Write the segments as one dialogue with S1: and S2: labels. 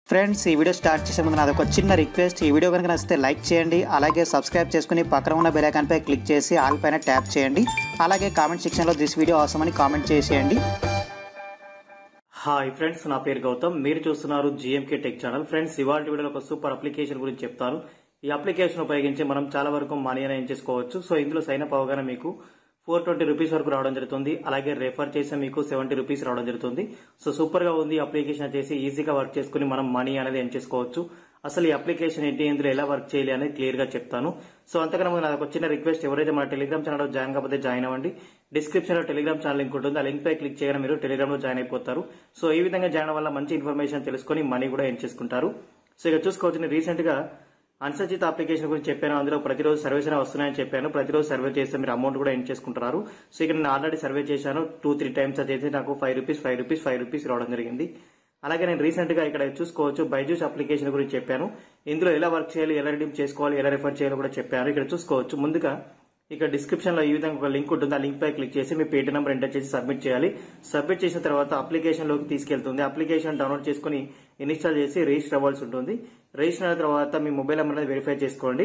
S1: friends ఈ video start చేసే ముందు నాది ఒక చిన్న రిక్వెస్ట్ ఈ వీడియో కనుక నచ్చితే లైక్ చేయండి అలాగే సబ్స్క్రైబ్ చేసుకుని పక్కన ఉన్న బెల్ ఐకాన్ పై క్లిక్ చేసి ఆల్ పైన ట్యాప్ చేయండి అలాగే కామెంట్ సెక్షన్లో దిస్ వీడియో అవసరం అని కామెంట్ చేసేయండి
S2: హాయ్ ఫ్రెండ్స్ నా పేరు గౌతమ్ మీరు చూస్తున్నారు జిఎంకే టెక్ ఛానల్ ఫ్రెండ్స్ ఇవాళ వీడియోలో ఒక సూపర్ అప్లికేషన్ గురించి చెప్తాను ఈ అప్లికేషన్ ఉపయోగించి మనం చాలా వరకు మనీ అనేది చేసుకోవచ్చు సో ఇందులో సైన్ అప్ అవగానే మీకు ఫోర్ ట్వంటీ రూపీస్ వరకు రావడం జరుగుతుంది అలాగే రెఫర్ చేస్తే మీకు సెవెంటీ రూపీస్ రావడం జరుగుతుంది సో సూపర్ గా ఉంది ఈ అప్లికేషన్ వచ్చేసి ఈజీగా వర్క్ చేసుకుని మనం మనీ అనేది ఎర్న్ చేసుకోవచ్చు అసలు ఈ అప్లికేషన్ ఏంటి ఇందులో ఎలా వర్క్ చేయాలి అనేది క్లియర్ గా చెప్తాను సో అంతకన్నా ముందు నాకు ఒక చిన్న రిక్వెస్ట్ ఎవరైతే మన టెలిగ్రామ్ ఛానల్ జాయిన్ కాకపోతే జాయిన్ అవ్వండి డిస్క్రిప్షన్ లో టెలిగ్రామ్ ఛానల్ లింక్ ఉంటుంది ఆ లింక్ పై క్లిక్ చేయగానే మీరు టెలిగ్రామ్ లో జాయిన్ అయిపోతారు సో ఈ విధంగా జాయిన్ వల్ల మంచి ఇన్ఫర్మేషన్ తెలుసుకొని మనీ కూడా ఎర్న్ చేసుకుంటారు సో ఇక చూసుకోవచ్చు నేను రీసెంట్ గా అన్సర్జిత్ అప్లికేషన్ గురించి చెప్పాను అందులో ప్రతిరోజు సర్వీస్ అనేవి వస్తున్నాయని చెప్పాను ప్రతిరోజు సర్వే చేస్తే మీరు అమౌంట్ కూడా ఎన్ చేసుకుంటున్నారు సో ఇక్కడ నేను ఆల్రెడీ సర్వే చేశాను టూ త్రీ టైమ్స్ అయితే నాకు five rupees five rupees five rupees రావడం జరిగింది అలాగే నేను రీసెంట్ గా ఇక్కడ చూసుకోవచ్చు బైజూస్ అప్లికేషన్ గురించి చెప్పాను ఇందులో ఎలా వర్క్ చేయాలి ఎలా రిడీమ్ చేసుకోవాలి ఎలా రిఫర్ చేయాలో కూడా చెప్పాను ఇక్కడ చూసుకోవచ్చు ముందుగా ఇక్కడ డిస్క్రిప్షన్ లో ఈ విధంగా ఒక లింక్ ఉంటుంది ఆ లింక్ పై క్లిక్ చేసి మీ పేటీ నెంబర్ ఎంటర్ చేసి సబ్మిట్ చేయాలి సబ్మిట్ చేసిన తర్వాత అప్లికేషన్ లోకి తీసుకెళ్తుంది అప్లికేషన్ డౌన్లోడ్ చేసుకుని ఇన్స్టాల్ చేసి రిజిస్టర్ అవ్వాల్సి ఉంటుంది రిజిస్టర్ అయిన తర్వాత మీ మొబైల్ నెంబర్ అనేది వెరిఫై చేసుకోండి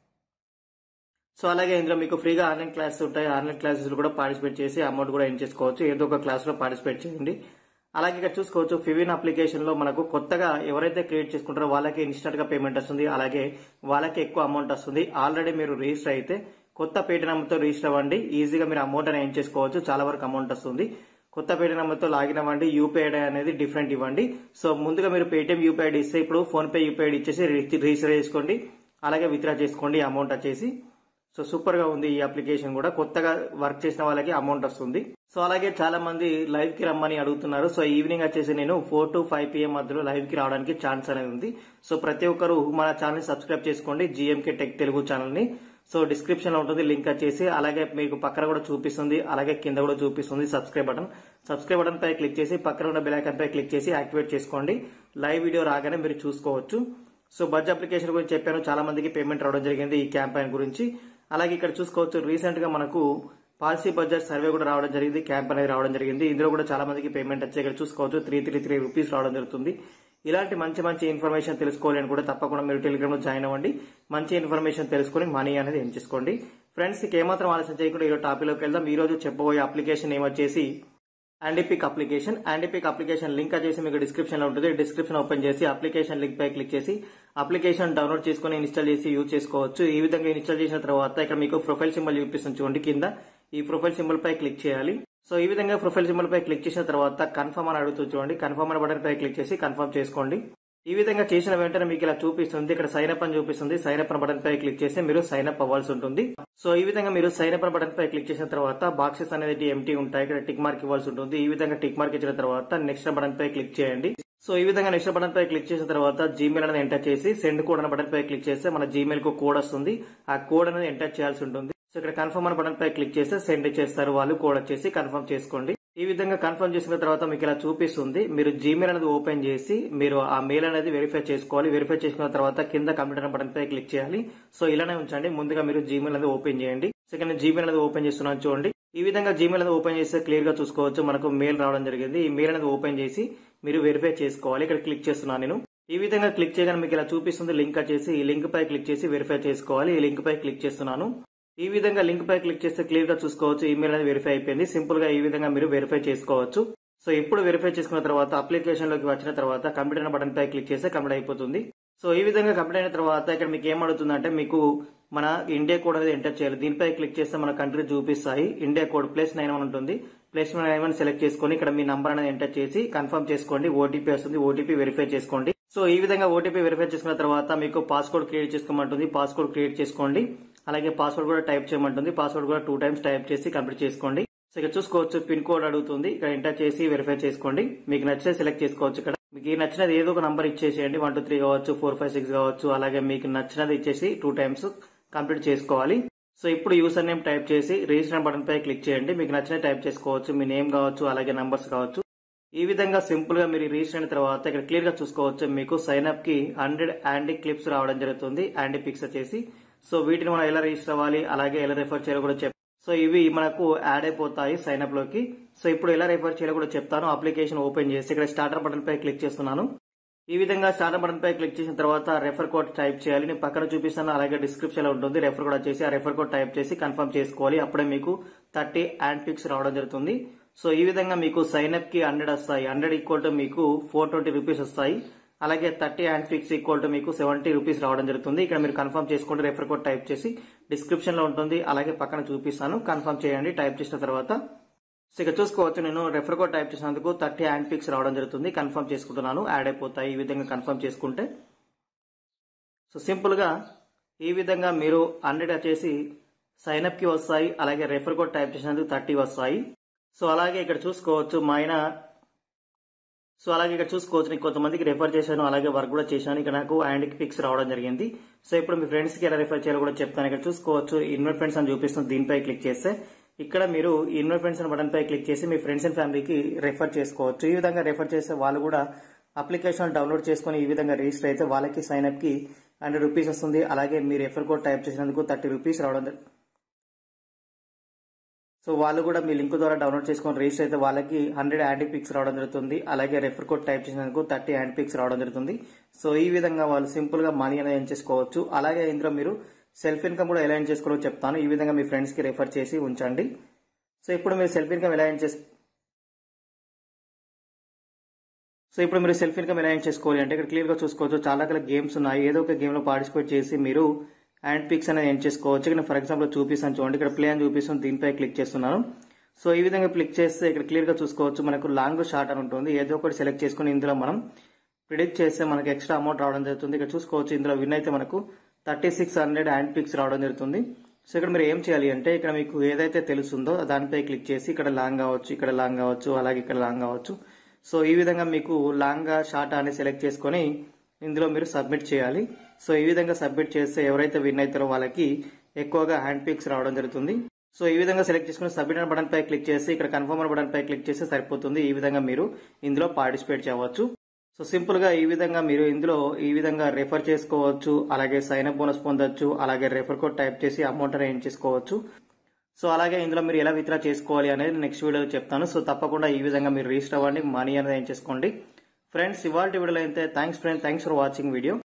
S2: సో అలాగే ఇందులో మీకు ఫ్రీగా ఆన్లైన్ క్లాసెస్ ఉంటాయి ఆన్లైన్ క్లాసెస్ కూడా పార్టిసిపేట్ చేసి అమౌంట్ కూడా ఎన్ చేసుకోవచ్చు ఏదో ఒక క్లాస్ లో పార్టిసిపేట్ చేయండి అలాగే ఇక్కడ చూసుకోవచ్చు ఫివిన్ అప్లికేషన్ లో మనకు కొత్తగా ఎవరైతే క్రియేట్ చేసుకుంటారో వాళ్ళకి ఇన్స్టెంట్ గా పేమెంట్ వస్తుంది అలాగే వాళ్ళకి ఎక్కువ అమౌంట్ వస్తుంది ఆల్రెడీ మీరు రిజిస్టర్ అయితే కొత్త పేటీ నెంబర్తో రిజిస్టర్ అవ్వండి ఈజీగా మీరు అమౌంట్ అనేది ఏం చేసుకోవచ్చు చాలా వరకు అమౌంట్ వస్తుంది కొత్త పేటీ నెంబర్తో లాగిన్ అవ్వండి యూపీఐ ఐడి అనేది డిఫరెంట్ ఇవ్వండి సో ముందుగా మీరు పేటీఎం యూపీఐ ఐడి ఇస్తే ఇప్పుడు ఫోన్ పే యూపీఐ ఐడి ఇచ్చేసి రిజిస్టర్ చేసుకోండి అలాగే విత్డ్రా చేసుకోండి అమౌంట్ వచ్చేసి సో సూపర్ గా ఉంది ఈ అప్లికేషన్ కూడా కొత్తగా వర్క్ చేసిన వాళ్ళకి అమౌంట్ వస్తుంది సో అలాగే చాలా మంది లైవ్ కి రమ్మని అడుగుతున్నారు సో ఈవినింగ్ వచ్చేసి నేను ఫోర్ టు ఫైవ్ పిఎం మధ్యలో లైవ్ కి రావడానికి ఛాన్స్ అనేది ఉంది సో ప్రతి ఒక్కరు మన ఛానల్ సబ్స్క్రైబ్ చేసుకోండి జిఎంకే టెక్ తెలుగు ఛానల్ ని సో డిస్క్రిప్షన్ లో ఉంటుంది లింక్ వచ్చేసి అలాగే మీకు పక్కన కూడా చూపిస్తుంది అలాగే కింద కూడా చూపిస్తుంది సబ్స్క్రైబ్ బటన్ సబ్స్క్రైబ్ బటన్ పై క్లిక్ చేసి పక్కన ఉన్న బెల్ ఐకాన్ పై క్లిక్ చేసి యాక్టివేట్ చేసుకోండి లైవ్ వీడియో రాగానే మీరు చూసుకోవచ్చు సో బడ్జ్ అప్లికేషన్ గురించి చెప్పాను చాలా మందికి పేమెంట్ రావడం జరిగింది ఈ క్యాంపెయిన్ గురించి అలాగే ఇక్కడ చూసుకోవచ్చు రీసెంట్ గా మనకు పాలసీ బడ్జెట్ సర్వే కూడా రావడం జరిగింది క్యాంప్ అనేది రావడం జరిగింది ఇందులో కూడా చాలా మందికి పేమెంట్ వచ్చి ఇక్కడ చూసుకోవచ్చు త్రీ త్రీ త్రీ రూపీస్ రావడం జరుగుతుంది ఇలాంటి మంచి మంచి ఇన్ఫర్మేషన్ తెలుసుకోవాలి అని కూడా తప్పకుండా మీరు టెలిగ్రామ్ లో జాయిన్ అవ్వండి మంచి ఇన్ఫర్మేషన్ తెలుసుకుని మనీ అనేది ఏం చేసుకోండి ఫ్రెండ్స్ ఏమాత్రం ఆలస్యం చేయకుండా ఈ టాపిక్ లోకి వెళ్దాం ఈ రోజు చెప్పబోయే అప్లికేషన్ ఏమొచ్చేసి యాండిపిక్ అప్లికేషన్ యాండిపిక్ అప్లికేషన్ లింక్ వచ్చేసి మీకు డిస్క్రిప్షన్ లో ఉంటుంది డిస్క్రిప్షన్ ఓపెన్ చేసి అప్లికేషన్ లింక్ పై క్లిక్ చేసి అప్లికేషన్ డౌన్లోడ్ చేసుకుని ఇన్స్టాల్ చేసి యూజ్ చేసుకోవచ్చు ఈ విధంగా ఇన్స్టాల్ చేసిన తర్వాత ఇక్కడ మీకు ప్రొఫైల్ సింబల్ చూపిస్తుంది చూడండి కింద ఈ ప్రొఫైల్ సింబల్ పై క్లిక్ చేయాలి సో ఈ విధంగా ప్రొఫైల్ సింబల్ పై క్లిక్ చేసిన తర్వాత కన్ఫర్మ్ అని అడుగుతుంది చూడండి కన్ఫర్మ్ అని బటన్ పై క్లిక్ చేసి కన్ఫర్మ్ చేసుకోండి ఈ విధంగా చేసిన వెంటనే మీకు ఇలా చూపిస్తుంది ఇక్కడ సైన్ అప్ అని చూపిస్తుంది సైన్ అప్ బటన్ పై క్లిక్ చేసి మీరు సైన్ అప్ అవ్వాల్సి ఉంటుంది సో ఈ విధంగా మీరు సైన్ అప్ బటన్ పై క్లిక్ చేసిన తర్వాత బాక్సెస్ అనేది ఎంటీ ఉంటాయి ఇక్కడ టిక్ మార్క్ ఇవ్వాల్సి ఉంటుంది ఈ విధంగా టిక్ మార్క్ ఇచ్చిన తర్వాత నెక్స్ట్ బటన్ పై క్లిక్ చేయండి సో ఈ విధంగా నెక్స్ట్ బటన్ పై క్లిక్ చేసిన తర్వాత జీమెయిల్ అనేది ఎంటర్ చేసి సెండ్ కోడ్ అనే బటన్ పై క్లిక్ చేస్తే మన జీమెయిల్ కు కోడ్ వస్తుంది ఆ కోడ్ అనేది ఎంటర్ చేయాల్సి ఉంటుంది సో ఇక్కడ కన్ఫర్మ్ అనే బటన్ పై క్లిక్ చేస్తే సెండ్ చేస్తారు వాళ్ళు కోడ్ వచ్చేసి కన్ఫర్మ్ చేసుకోండి ఈ విధంగా కన్ఫర్మ్ చేసిన తర్వాత మీకు ఇలా చూపిస్తుంది మీరు జీమెయిల్ అనేది ఓపెన్ చేసి మీరు ఆ మెయిల్ అనేది వెరిఫై చేసుకోవాలి వెరిఫై చేసుకున్న తర్వాత కింద కంప్యూటర్ బటన్ పై క్లిక్ చేయాలి సో ఇలానే ఉంచండి ముందుగా మీరు జీమెయిల్ అనేది ఓపెన్ చేయండి సెకండ్ జీమెయిల్ అనేది ఓపెన్ చేస్తున్నాను చూడండి ఈ విధంగా జీమెయిల్ అనేది ఓపెన్ చేస్తే క్లియర్ గా చూసుకోవచ్చు మనకు మెయిల్ రావడం జరిగింది ఈ మెయిల్ అనేది ఓపెన్ చేసి మీరు వెరిఫై చేసుకోవాలి ఇక్కడ క్లిక్ చేస్తున్నాను నేను ఈ విధంగా క్లిక్ చేయగానే మీకు ఇలా చూపిస్తుంది లింక్ వచ్చేసి ఈ లింక్ పై క్లిక్ చేసి వెరిఫై చేసుకోవాలి ఈ లింక్ పై క్లిక్ చేస్తున్నాను ఈ విధంగా లింక్ పై క్లిక్ చేస్తే క్లియర్ గా చూసుకోవచ్చు ఈమెయిల్ అనేది వెరిఫై అయిపోయింది సింపుల్ గా ఈ విధంగా మీరు వెరిఫై చేసుకోవచ్చు సో ఇప్పుడు వెరిఫై చేసుకున్న తర్వాత అప్లికేషన్ లోకి వచ్చిన తర్వాత కంప్యూటర్ బటన్ పై క్లిక్ చేస్తే కంప్లీట్ అయిపోతుంది సో ఈ విధంగా కంప్లీట్ అయిన తర్వాత ఇక్కడ మీకు ఏం అడుగుతుందంటే మీకు మన ఇండియా కోడ్ అనేది ఎంటర్ చేయాలి దీనిపై క్లిక్ చేస్తే మన కంట్రీ చూపిస్తాయి India code plus nine one ఉంటుంది ప్లస్ నైన్ వన్ సెలెక్ట్ చేసుకొని ఇక్కడ మీ నంబర్ అనేది ఎంటర్ చేసి కన్ఫర్మ్ చేసుకోండి ఓటీపీ వస్తుంది ఓటీపీ వెరిఫై చేసుకోండి సో ఈ విధంగా ఓటీపీ వెరిఫై చేసుకున్న తర్వాత మీకు పాస్వర్డ్ క్రియేట్ చేసుకోమంటుంది పాస్వర్డ్ క్రియేట్ చేసుకోండి అలాగే పాస్వర్డ్ కూడా టైప్ చేయమంటుంది పాస్వర్డ్ కూడా టూ టైమ్స్ టైప్ చేసి కంప్లీట్ చేసుకోండి సో ఇక్కడ చూసుకోవచ్చు పిన్ కోడ్ అడుగుతుంది ఇక్కడ ఎంటర్ చేసి వెరిఫై చేసుకోండి మీకు నచ్చితే సెలెక్ట్ చేసుకోవచ్చు ఇక్కడ మీకు నచ్చినది ఏదో ఒక నంబర్ ఇచ్చేసేయండి వన్ టూ త్రీ కావచ్చు ఫోర్ ఫైవ్ సిక్స్ కావచ్చు అలాగే మీకు నచ్చినది ఇచ్చేసి టూ టైమ్స్ కంప్లీట్ చేసుకోవాలి సో ఇప్పుడు యూసర్ నేమ్ టైప్ చేసి రిజిస్టర్ బటన్ పై క్లిక్ చేయండి మీకు నచ్చిన టైప్ చేసుకోవచ్చు మీ నేమ్ కావచ్చు అలాగే నంబర్స్ కావచ్చు ఈ విధంగా సింపుల్ గా మీరు రిజిస్టర్ అయిన తర్వాత ఇక్కడ క్లియర్ గా చూసుకోవచ్చు మీకు సైన్ అప్ కి హండ్రెడ్ యాంటీ క్లిప్స్ రావడం జరుగుతుంది యాంటీ పిక్స్ వచ్చేసి సో వీటిని మనం ఎలా రిజిస్టర్ అవ్వాలి అలాగే ఎలా రెఫర్ చేయాలో కూడా చెప్ సో ఇవి మనకు యాడ్ అయిపోతాయి సైన్ అప్ లోకి సో ఇప్పుడు ఎలా రెఫర్ చేయాలో కూడా చెప్తాను అప్లికేషన్ ఓపెన్ చేసి ఇక్కడ స్టార్టర్ బటన్ పై క్లిక్ చేస్తున్నాను ఈ విధంగా స్టార్ట్ బటన్ పై క్లిక్ చేసిన తర్వాత రెఫర్ కోడ్ టైప్ చేయాలి నేను పక్కన చూపిస్తాను అలాగే డిస్క్రిప్షన్ లో ఉంటుంది రెఫర్ కోడ్ వచ్చేసి ఆ రెఫర్ కోడ్ టైప్ చేసి కన్ఫర్మ్ చేసుకోవాలి అప్పుడే మీకు థర్టీ అండ్ పిక్స్ రావడం జరుగుతుంది సో ఈ విధంగా మీకు సైన్ అప్ కి హండ్రెడ్ వస్తాయి హండ్రెడ్ ఈక్వల్ టు మీకు ఫోర్ ట్వంటీ రూపీస్ వస్తాయి అలాగే థర్టీ అండ్ ఫిక్స్ ఈక్వల్ టు మీకు సెవెంటీ రూపీస్ రావడం జరుగుతుంది ఇక్కడ మీరు కన్ఫర్మ్ చేసుకుంటే రెఫర్ కోడ్ టైప్ చేసి డిస్క్రిప్షన్ లో ఉంటుంది అలాగే పక్కన చూపిస్తాను కన్ఫర్మ్ చేయండి టైప్ చేసిన తర్వాత సో ఇక చూసుకోవచ్చు నేను రెఫర్ కోడ్ టైప్ చేసినందుకు థర్టీ హ్యాండ్ పిక్స్ రావడం జరుగుతుంది కన్ఫర్మ్ చేసుకుంటున్నాను యాడ్ అయిపోతాయి ఈ విధంగా కన్ఫర్మ్ చేసుకుంటే సో సింపుల్ గా ఈ విధంగా మీరు హండ్రెడ్ వచ్చేసి సైన్ అప్ కి వస్తాయి అలాగే రెఫర్ కోడ్ టైప్ చేసినందుకు థర్టీ వస్తాయి సో అలాగే ఇక్కడ చూసుకోవచ్చు మా ఆయన సో అలాగే ఇక్కడ చూసుకోవచ్చు నేను కొంతమందికి రెఫర్ చేశాను అలాగే వర్క్ కూడా చేశాను ఇక్కడ నాకు హ్యాండ్ పిక్స్ రావడం జరిగింది సో ఇప్పుడు మీ ఫ్రెండ్స్ కి ఎలా రెఫర్ చేయాలో కూడా చెప్తాను ఇక్కడ చూసుకోవచ్చు ఇన్వైట్ ఫ్రెండ్స్ అని చూపిస్తుంది దీనిపై క్లిక్ చేస్తే ఇక్కడ మీరు ఇన్వైట్ ఫ్రెండ్స్ అని బటన్ పై క్లిక్ చేసి మీ ఫ్రెండ్స్ అండ్ ఫ్యామిలీకి రెఫర్ చేసుకోవచ్చు ఈ విధంగా రెఫర్ చేస్తే వాళ్ళు కూడా అప్లికేషన్ డౌన్లోడ్ చేసుకుని ఈ విధంగా రిజిస్టర్ అయితే వాళ్ళకి సైన్ అప్ కి హండ్రెడ్ రూపీస్ వస్తుంది అలాగే మీరు రెఫర్ కోడ్ టైప్ చేసినందుకు థర్టీ రూపీస్ రావడం జరి- సో వాళ్ళు కూడా మీ లింక్ ద్వారా డౌన్లోడ్ చేసుకొని రిజిస్టర్ అయితే వాళ్ళకి హండ్రెడ్ యాంటీ పిక్స్ రావడం జరుగుతుంది అలాగే రెఫర్ కోడ్ టైప్ చేసినందుకు థర్టీ యాంటీ పిక్స్ రావడం జరుగుతుంది సో ఈ విధంగా వాళ్ళు సింపుల్ గా మనీ అనేది ఏం చేసుకోవచ్చు అలాగే ఇందులో మీరు సెల్ఫ్ ఇన్కమ్ కూడా ఎలా ఏం చేసుకోవాలో చెప్తాను ఈ విధంగా మీ ఫ్రెండ్స్ కి రెఫర్ చేసి ఉంచండి సో ఇప్పుడు మీరు సెల్ఫ్ ఇన్కమ్ ఎలా ఏం చేసు సో ఇప్పుడు మీరు సెల్ఫ్ ఇన్కమ్ ఎలా ఏం చేసుకోవాలి అంటే ఇక్కడ క్లియర్ గా చూసుకోవచ్చు చాలా రకాల గేమ్స్ ఉన్నాయి ఏదో ఒక గేమ్ లో పార్టిసిపేట్ చేసి మీరు హ్యాండ్ పిక్స్ అనేది ఏం చేసుకోవచ్చు ఇక్కడ ఫర్ ఎగ్జాంపుల్ చూపిస్తాను చూడండి ఇక్కడ ప్లే అని చూపిస్తుంది దీనిపై క్లిక్ చేస్తున్నాను సో ఈ విధంగా క్లిక్ చేస్తే ఇక్కడ క్లియర్ గా చూసుకోవచ్చు మనకు లాంగ్ షార్ట్ అని ఉంటుంది ఏదో ఒకటి సెలెక్ట్ చేసుకుని ఇందులో మనం ప్రిడిక్ట్ చేస్తే మనకి ఎక్స్ట్రా అమౌంట్ రావడం జరుగుతుంది ఇక్కడ చూసుకోవచ్చు ఇందులో విన్ అయితే మనకు థర్టీ సిక్స్ హండ్రెడ్ హ్యాండ్ పిక్స్ రావడం జరుగుతుంది సో ఇక్కడ మీరు ఏం చేయాలి అంటే ఇక్కడ మీకు ఏదైతే తెలుస్తుందో దానిపై క్లిక్ చేసి ఇక్కడ లాంగ్ కావచ్చు ఇక్కడ లాంగ్ కావచ్చు అలాగే ఇక్కడ లాంగ్ కావచ్చు సో ఈ విధంగా మీకు లాంగ్ షార్ట్ అని సెలెక్ట్ చేసుకొని ఇందులో మీరు సబ్మిట్ చేయాలి సో ఈ విధంగా సబ్మిట్ చేస్తే ఎవరైతే విన్ అవుతారో వాళ్ళకి ఎక్కువగా హ్యాండ్ పిక్స్ రావడం జరుగుతుంది సో ఈ విధంగా సెలెక్ట్ చేసుకుని సబ్మిట్ బటన్ పై క్లిక్ చేసి ఇక్కడ కన్ఫర్మ్ బటన్ పై క్లిక్ చేస్తే సరిపోతుంది ఈ విధంగా మీరు ఇందులో పార్టిసిపేట్ చేయవచ్చు సో సింపుల్ గా ఈ విధంగా మీరు ఇందులో ఈ విధంగా రెఫర్ చేసుకోవచ్చు అలాగే సైన్ అప్ బోనస్ పొందొచ్చు అలాగే రెఫర్ కోడ్ టైప్ చేసి అమౌంట్ అనేది చేసుకోవచ్చు సో అలాగే ఇందులో మీరు ఎలా విత్డ్రా చేసుకోవాలి అనేది నెక్స్ట్ వీడియోలో చెప్తాను సో తప్పకుండా ఈ విధంగా మీరు రిజిస్టర్ అవ్వండి మనీ అనేది ఏం చేసుకోండి ఫ్రెండ్స్ ఇవాళ వీడియోలో అయితే thanks friend thanks for watching video